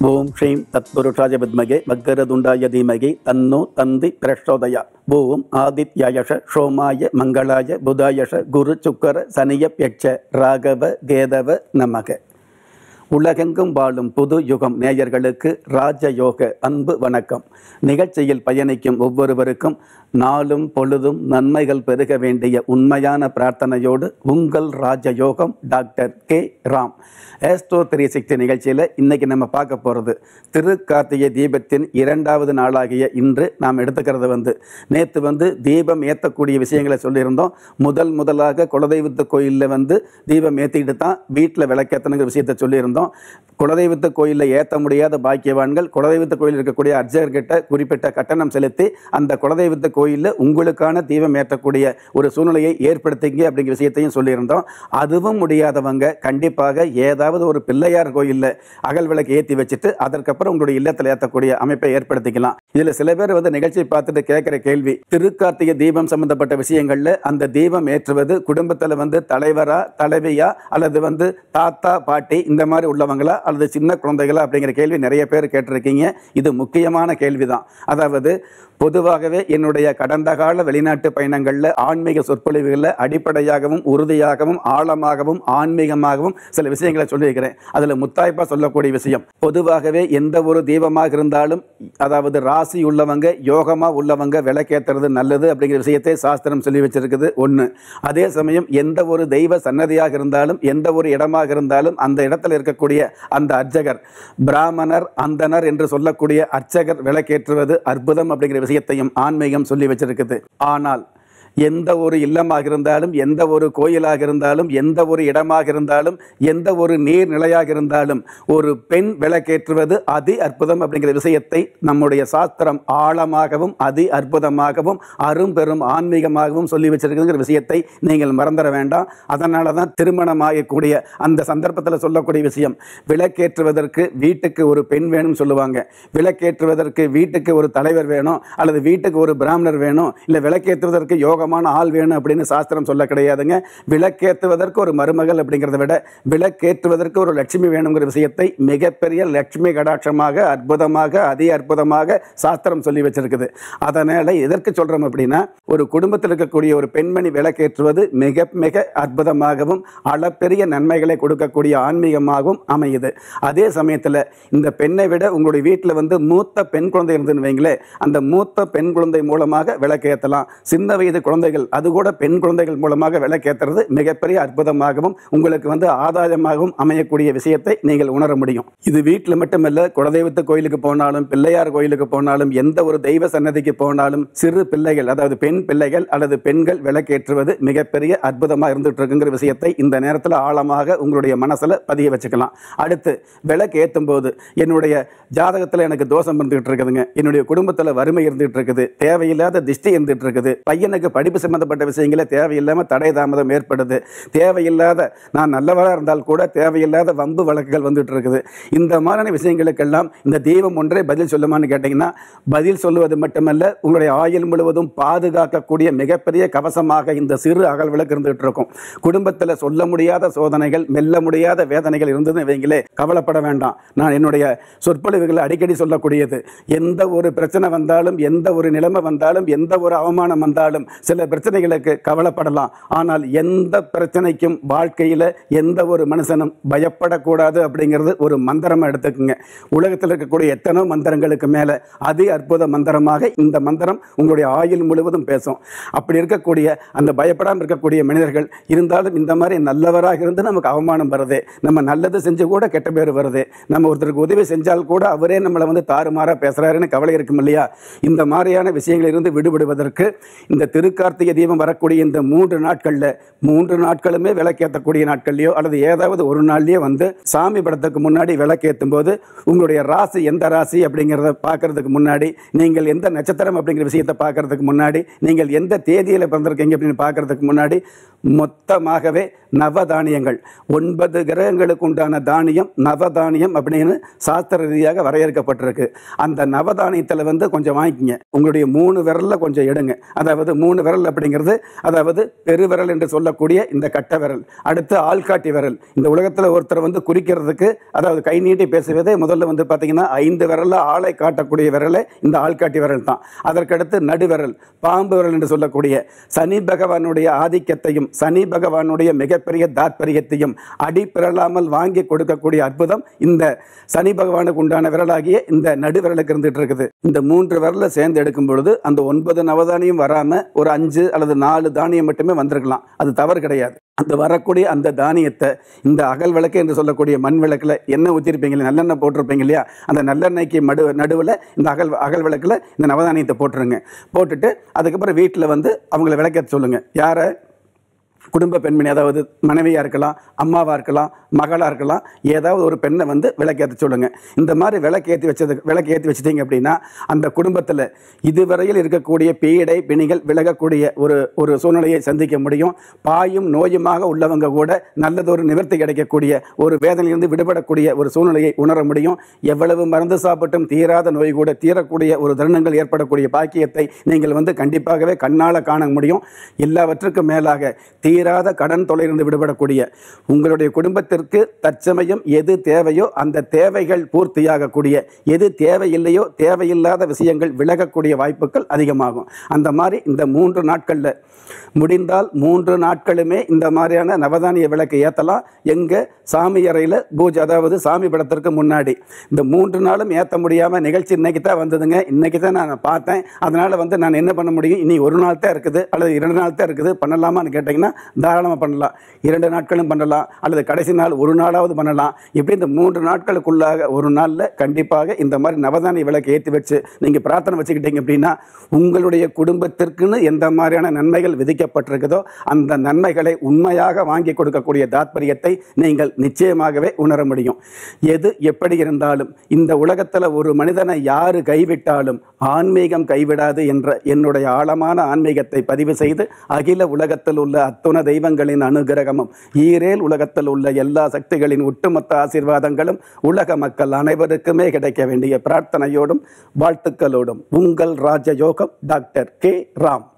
ஓம் ஸ்ரீம் தத்புருஷாய வித்மகே வக்கரதுண்டாய தீமகி தன்னோ தந்தி பிரச்சோதயா ஓம் ஆதித்யாயஷ சோமாய மங்களாய புதாயஷ குரு சுக்கர சனியப்யட்ச ராகவ கேதவ நமக உலகெங்கும் வாழும் புது யுகம் நேயர்களுக்கு ராஜயோக அன்பு வணக்கம் நிகழ்ச்சியில் பயணிக்கும் ஒவ்வொருவருக்கும் நாளும் பொழுதும் நன்மைகள் பெருக வேண்டிய உண்மையான பிரார்த்தனையோடு உங்கள் ராஜயோகம் doctor K Ram astro three sixty நிகழ்ச்சியில் இன்னைக்கு நம்ம பார்க்க போகிறது திருக்கார்த்திகை தீபத்தின் இரண்டாவது நாளாகிய இன்று நாம் எடுத்துக்கிறது வந்து நேற்று வந்து தீபம் ஏற்றக்கூடிய விஷயங்களை சொல்லியிருந்தோம் முதல் முதலாக குலதெய்வத்து கோயிலில் வந்து தீபம் ஏற்றிட்டு தான் வீட்டில் விளக்கேற்றணுங்கிற விஷயத்தை சொல்லியிருந்தோம் குலதெய்வத்து கோயிலில் ஏற்ற முடியாத பாக்கியவான்கள் குலதெய்வத்து கோயில் இருக்கக்கூடிய அர்ச்சகர்கிட்ட குறிப்பிட்ட கட்டணம் செலுத்தி அந்த குலதெய்வத்து கோயிலில் உங்களுக்கான தீபம் ஏற்றக்கூடிய ஒரு சூழ்நிலையை ஏற்படுத்திங்க அப்படிங்கிற விஷயத்தையும் சொல்லியிருந்தோம் அதுவும் முடியாதவங்க கண்டிப்பாக ஏதாவது ஒரு பிள்ளையார் கோயிலில் அகல் விளக்கு ஏற்றி வச்சுட்டு அதற்கப்புறம் உங்களுடைய இல்லத்தில் ஏற்றக்கூடிய அமைப்பை ஏற்படுத்திக்கலாம் இதில் சில பேர் வந்து நிகழ்ச்சியை பார்த்துட்டு கேட்குற கேள்வி திருக்கார்த்திகை தீபம் சம்பந்தப்பட்ட விஷயங்களில் அந்த தீபம் ஏற்றுவது குடும்பத்தில் வந்து தலைவரா தலைவியா அல்லது வந்து தாத்தா பாட்டி இந்த மாதிரி உள்ளவங்களா அல்லது சின்ன குழந்தைகளா அப்படிங்கிற கேள்வி நிறைய பேர் கேட்டிருக்கீங்க இது முக்கியமான கேள்விதான் அதாவது பொதுவாகவே என்னுடைய கடந்த கால வெளிநாட்டு பயணங்களில் ஆன்மீக சொற்பொழிவுகளில் அடிப்படையாகவும் உறுதியாகவும் ஆழமாகவும் ஆன்மீகமாகவும் சில விஷயங்களை சொல்லியிருக்கிறேன் அதில் முத்தாய்ப்பாக சொல்லக்கூடிய விஷயம் பொதுவாகவே எந்த ஒரு தீபமாக இருந்தாலும் அதாவது ராசி உள்ளவங்க யோகமாக உள்ளவங்க விளக்கேற்றுறது நல்லது அப்படிங்கிற விஷயத்தை சாஸ்திரம் சொல்லி வச்சிருக்குது ஒன்று அதே சமயம் எந்த ஒரு தெய்வ சன்னதியாக இருந்தாலும் எந்த ஒரு இடமாக இருந்தாலும் அந்த இடத்துல இருக்கக்கூடிய அந்த அர்ச்சகர் பிராமணர் அந்தனர் என்று சொல்லக்கூடிய அர்ச்சகர் விளக்கேற்றுவது அற்புதம் அப்படிங்கிற விஷயத்தையும் ஆன்மீகம் சொல்லி வச்சிருக்குது ஆனால் எந்த ஒரு இல்லமாக இருந்தாலும் எந்த ஒரு கோயிலாக இருந்தாலும் எந்த ஒரு இடமாக இருந்தாலும் எந்த ஒரு நீர்நிலையாக இருந்தாலும் ஒரு பெண் விளக்கேற்றுவது அதி அற்புதம் அப்படிங்கிற விஷயத்தை நம்முடைய சாஸ்திரம் ஆழமாகவும் அதி அற்புதமாகவும் அரும்பெரும் ஆன்மீகமாகவும் சொல்லி வச்சிருக்குங்கிற விஷயத்தை நீங்கள் மறந்துட வேண்டாம் அதனால தான் திருமணம் ஆகக்கூடிய அந்த சந்தர்ப்பத்தில் சொல்லக்கூடிய விஷயம் விளக்கேற்றுவதற்கு வீட்டுக்கு ஒரு பெண் வேணும்னு சொல்லுவாங்க விளக்கேற்றுவதற்கு வீட்டுக்கு ஒரு தலைவர் வேணும் அல்லது வீட்டுக்கு ஒரு பிராமணர் வேணும் இல்லை விளக்கேற்றுவதற்கு யோகமான ஆள் வேணும் அப்படின்னு சாஸ்திரம் சொல்ல கிடையாதுங்க விளக்கேற்றுவதற்கு ஒரு மருமகள் அப்படிங்கிறத விட விளக்கேற்றுவதற்கு ஒரு லட்சுமி வேணுங்கிற விஷயத்தை மிகப்பெரிய லட்சுமி கடாட்சமாக அற்புதமாக அதி அற்புதமாக சாஸ்திரம் சொல்லி வச்சிருக்குது அதனால் எதற்கு சொல்கிறோம் அப்படின்னா ஒரு குடும்பத்தில் இருக்கக்கூடிய ஒரு பெண்மணி விளக்கேற்றுவது மிக மிக அற்புதமாகவும் அளப்பெரிய நன்மைகளை கொடுக்கக்கூடிய ஆன்மீகமாகவும் அமையுது அதே சமயத்தில் இந்த பெண்ணை விட உங்களுடைய வீட்டில் வந்து மூத்த பெண் குழந்தை இருந்துன்னு வைங்களேன் அந்த மூத்த பெண் குழந்தை மூலமாக விளக்கேற்றலாம் சின்ன வயது குழந்தைகள் அது கூட பெண் குழந்தைகள் மூலமாக விளக்கேற்றுறது மிகப்பெரிய அற்புதமாகவும் உங்களுக்கு வந்து ஆதாயமாகவும் அமையக்கூடிய விஷயத்தை நீங்கள் உணர முடியும் இது வீட்டில் மட்டுமல்ல குலதெய்வத்து கோயிலுக்கு போனாலும் பிள்ளையார் கோயிலுக்கு போனாலும் எந்த ஒரு தெய்வ சன்னதிக்கு போனாலும் சிறு பிள்ளைகள் அதாவது பெண் பிள்ளைகள் அல்லது பெண்கள் விளக்கேற்றுவது மிகப்பெரிய அற்புதமாக இருந்துட்டு இருக்குங்கிற விஷயத்தை இந்த நேரத்தில் ஆழமாக உங்களுடைய மனசில் பதிய வச்சுக்கலாம் அடுத்து விளக்கு ஏற்றும் போது என்னுடைய ஜாதகத்தில் எனக்கு தோஷம் இருந்துகிட்டு இருக்குதுங்க என்னுடைய குடும்பத்தில் வறுமை இருந்துகிட்டு இருக்குது தேவையில்லாத திஷ்டி இருந்துகிட்டு இருக்குது பையனுக்கு படிப்பு சம்பந்தப்பட்ட விஷயங்களே தேவையில்லாமல் தடை தாமதம் ஏற்படுது தேவையில்லாத நான் நல்லவராக இருந்தால் கூட தேவையில்லாத வம்பு வழக்குகள் வந்துட்டு இருக்குது இந்த மாதிரியான விஷயங்களுக்கெல்லாம் இந்த தெய்வம் ஒன்றே பதில் சொல்லுமான்னு கேட்டிங்கன்னா பதில் சொல்லுவது மட்டுமல்ல உங்களுடைய ஆயுள் முழுவதும் பாதுகாக்கக்கூடிய மிகப்பெரிய கவசமாக இந்த சிறு அகல் விளக்கு இருந்துகிட்டு இருக்கும் குடும்பத்தில் சொல்ல முடியாத சோதனைகள் மெல்ல முடியாத வேதனைகள் இருந்ததுன்னு வைங்களே கவலைப்பட வேண்டாம் நான் என்னுடைய சொற்பொழிவுகளை அடிக்கடி சொல்லக்கூடியது எந்த ஒரு பிரச்சனை வந்தாலும் எந்த ஒரு நிலைமை வந்தாலும் எந்த ஒரு அவமானம் வந்தாலும் சில பிரச்சனைகளுக்கு கவலைப்படலாம் ஆனால் எந்த பிரச்சனைக்கும் வாழ்க்கையில் எந்த ஒரு மனுஷனும் பயப்படக்கூடாது அப்படிங்கிறது ஒரு மந்திரமாக எடுத்துக்கோங்க உலகத்தில் இருக்கக்கூடிய எத்தனோ மந்திரங்களுக்கு மேலே அதி அற்புத மந்திரமாக இந்த மந்திரம் உங்களுடைய ஆயுள் முழுவதும் பேசும் அப்படி இருக்கக்கூடிய அந்த பயப்படாமல் இருக்கக்கூடிய மனிதர்கள் இருந்தாலும் இந்த மாதிரி நல்லவராக இருந்து நமக்கு அவமானம் வருது நம்ம நல்லது செஞ்சு கூட கெட்ட பேர் வருது நம்ம ஒருத்தருக்கு உதவி செஞ்சால் கூட அவரே நம்மளை வந்து தாறுமாறாக பேசுகிறாருன்னு கவலை இருக்கும் இல்லையா இந்த மாதிரியான விஷயங்களிலிருந்து விடுபடுவதற்கு இந்த திருக்கார்த்திகை தீபம் வரக்கூடிய இந்த மூன்று நாட்களில் மூன்று நாட்களுமே விளக்கேற்றக்கூடிய நாட்கள்லையோ அல்லது ஏதாவது ஒரு நாள்லையோ வந்து சாமி படத்துக்கு முன்னாடி விளக்கேற்றும் போது உங்களுடைய ராசி எந்த ராசி அப்படிங்கிறத பார்க்கறதுக்கு முன்னாடி நீங்கள் எந்த நட்சத்திரம் அப்படிங்கிற விஷயத்தை பார்க்கறதுக்கு முன்னாடி நீங்கள் எந்த தேதியில் பிறந்திருக்கீங்க அப்படின்னு பார்க்கறதுக்கு முன்னாடி மொத்தமாகவே நவதானியங்கள் ஒன்பது கிரகங்களுக்கு உண்டான தானியம் நவதானியம் அப்படின்னு சாஸ்திர ரீதியாக வரையறுக்கப்பட்டிருக்கு அந்த நவதானியத்தில் வந்து கொஞ்சம் வாங்கிக்கிங்க உங்களுடைய மூணு விரலில் கொஞ்சம் எடுங்க அதாவது மூணு விரல் அப்படிங்கிறது அதாவது பெருவிரல் என்று சொல்லக்கூடிய இந்த கட்ட விரல் அடுத்து ஆள்காட்டி விரல் இந்த உலகத்தில் ஒருத்தர் வந்து குறிக்கிறதுக்கு அதாவது கை நீட்டி பேசுவதே முதல்ல வந்து பார்த்தீங்கன்னா ஐந்து விரல்ல ஆளை காட்டக்கூடிய விரலே இந்த ஆள்காட்டி விரல் தான் அதற்கடுத்து நடுவிரல் பாம்பு விரல் என்று சொல்லக்கூடிய சனி பகவானுடைய ஆதிக்கத்தையும் சனி பகவானுடைய மிகப்பெரிய தாத்பரியத்தையும் அடிப்பிரலாமல் வாங்கி கொடுக்கக்கூடிய அற்புதம் இந்த சனி பகவானுக்கு உண்டான விரலாகிய இந்த நடுவிரலுக்கு இருந்துட்டு இருக்குது இந்த மூன்று விரலை சேர்ந்து எடுக்கும் பொழுது அந்த ஒன்பது நவதானியம் வராம ஒரு அஞ்சு அல்லது நாலு தானியம் மட்டுமே வந்திருக்கலாம் அது தவறு கிடையாது அந்த வரக்கூடிய அந்த தானியத்தை இந்த அகல் விளக்கு என்று சொல்லக்கூடிய மண் விளக்கில் எண்ணெய் ஊற்றிருப்பீங்க இல்லையா, நல்லெண்ணெய் போட்டிருப்பீங்க இல்லையா அந்த நல்லெண்ணெய்க்கு மடு நடுவில் இந்த அகல் அகல் விளக்கில் இந்த நவதானியத்தை போட்டுருங்க போட்டுட்டு அதுக்கப்புறம் வீட்டில் வந்து அவங்கள விளக்கேற்ற சொல்லுங்கள் யாரை குடும்ப பெண்மணி அதாவது மனைவியாக இருக்கலாம் அம்மாவாக இருக்கலாம் மகளாக இருக்கலாம் ஏதாவது ஒரு பெண்ணை வந்து விளக்கேற்ற சொல்லுங்கள் இந்த மாதிரி விளக்கேற்றி வச்சது விளக்கேற்றி வச்சிட்டீங்க அப்படின்னா அந்த குடும்பத்தில் இதுவரையில் இருக்கக்கூடிய பீடை பிணிகள் விலகக்கூடிய ஒரு ஒரு சூழ்நிலையை சந்திக்க முடியும் பாயும் நோயுமாக உள்ளவங்க கூட நல்லதொரு நிவர்த்தி கிடைக்கக்கூடிய ஒரு வேதனையிலிருந்து விடுபடக்கூடிய ஒரு சூழ்நிலையை உணர முடியும் எவ்வளவு மருந்து சாப்பிட்டும் தீராத நோய் கூட தீரக்கூடிய ஒரு தருணங்கள் ஏற்படக்கூடிய பாக்கியத்தை நீங்கள் வந்து கண்டிப்பாகவே கண்ணால் காண முடியும் எல்லாவற்றுக்கும் மேலாக தீராத கடன் தொலையிலிருந்து விடுபடக்கூடிய உங்களுடைய குடும்பத்திற்கு தற்சமயம் எது தேவையோ அந்த தேவைகள் பூர்த்தியாகக்கூடிய எது தேவையில்லையோ தேவையில்லாத விஷயங்கள் விலகக்கூடிய வாய்ப்புகள் அதிகமாகும் அந்த மாதிரி இந்த மூன்று நாட்களில் முடிந்தால் மூன்று நாட்களுமே இந்த மாதிரியான நவதானிய விளக்கு ஏற்றலாம் எங்கே சாமி அறையில் பூஜை அதாவது சாமி படத்திற்கு முன்னாடி இந்த மூன்று நாளும் ஏற்ற முடியாமல் நிகழ்ச்சி இன்னைக்கு தான் வந்ததுங்க இன்னைக்கு தான் நான் பார்த்தேன் அதனால் வந்து நான் என்ன பண்ண முடியும் இனி ஒரு நாள் தான் இருக்குது அல்லது இரண்டு நாள் தான் இருக்குது பண்ணலாமான்னு கேட்டிங்கன்னா தாராளமாக பண்ணலாம் இரண்டு நாட்களும் பண்ணலாம் அல்லது கடைசி நாள் ஒரு நாளாவது பண்ணலாம் இப்படி இந்த மூன்று நாட்களுக்குள்ளாக ஒரு நாளில் கண்டிப்பாக இந்த மாதிரி நவதானிய விளக்கு ஏற்றி வச்சு நீங்கள் பிரார்த்தனை வச்சுக்கிட்டீங்க அப்படின்னா உங்களுடைய குடும்பத்திற்குன்னு எந்த மாதிரியான நன்மைகள் விதிக்கப்பட்டிருக்குதோ அந்த நன்மைகளை உண்மையாக வாங்கி கொடுக்கக்கூடிய தாத்பரியத்தை நீங்கள் நிச்சயமாகவே உணர முடியும் எது எப்படி இருந்தாலும் இந்த உலகத்தில் ஒரு மனிதனை யாரு கைவிட்டாலும் ஆன்மீகம் கைவிடாது என்ற என்னுடைய ஆழமான ஆன்மீகத்தை பதிவு செய்து அகில உலகத்தில் உள்ள அத்துண தெய்வங்களின் அனுகிரகமும் ஈரேல் உலகத்தில் உள்ள எல்லா சக்திகளின் ஒட்டுமொத்த ஆசீர்வாதங்களும் உலக மக்கள் அனைவருக்குமே கிடைக்க வேண்டிய பிரார்த்தனையோடும் வாழ்த்துக்களோடும் உங்கள் ராஜயோகம் டாக்டர் கே ராம்